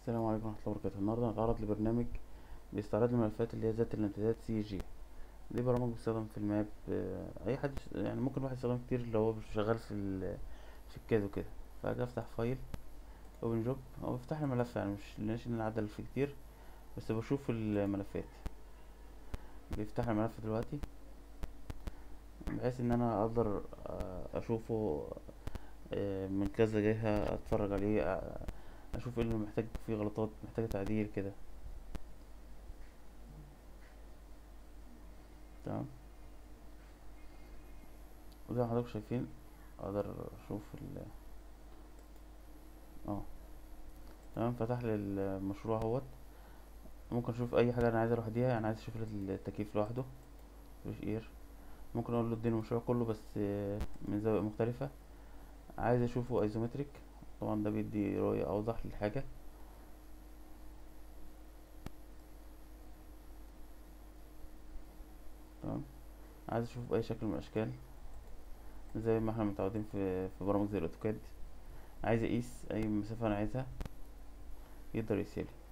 السلام عليكم ورحمة الله وبركاته النهاردة هنتعرض لبرنامج بيستعرض لي الملفات اللي هي ذات الامتداد سي جي دي برامج بتستخدم في الماب آه، اي حد يش- يعني ممكن واحد يستخدم كتير اللي هو شغال في ال في الكاد وكده فاجي افتح فايل اوبن جوب هو بيفتح لي ملف يعني مش لناش ان انا اعدل فيه كتير بس بشوف الملفات بيفتح لي الملف دلوقتي بحيث ان انا اقدر آه، اشوفه آه، من كذا جهة اتفرج عليه آه، اشوف ايه اللي محتاج فيه غلطات محتاج تعديل كده تمام وزي ما حضراتكم شايفين اقدر اشوف ال اه تمام فتح لي المشروع اهوت ممكن اشوف اي حاجه انا عايزها لوحديها يعني عايز اشوف التكييف لوحده مفيش اير ممكن اقول له اديني المشروع كله بس آه، من زاويه مختلفه عايز اشوفه ايزومتريك طبعا ده بيدي رؤيه اوضح للحاجه تمام عايز اشوفه باي شكل من الاشكال زي ما احنا متعودين في في برامج زي الاوتوكاد عايز اقيس اي مسافه انا عايزها يقدر يقيسها لي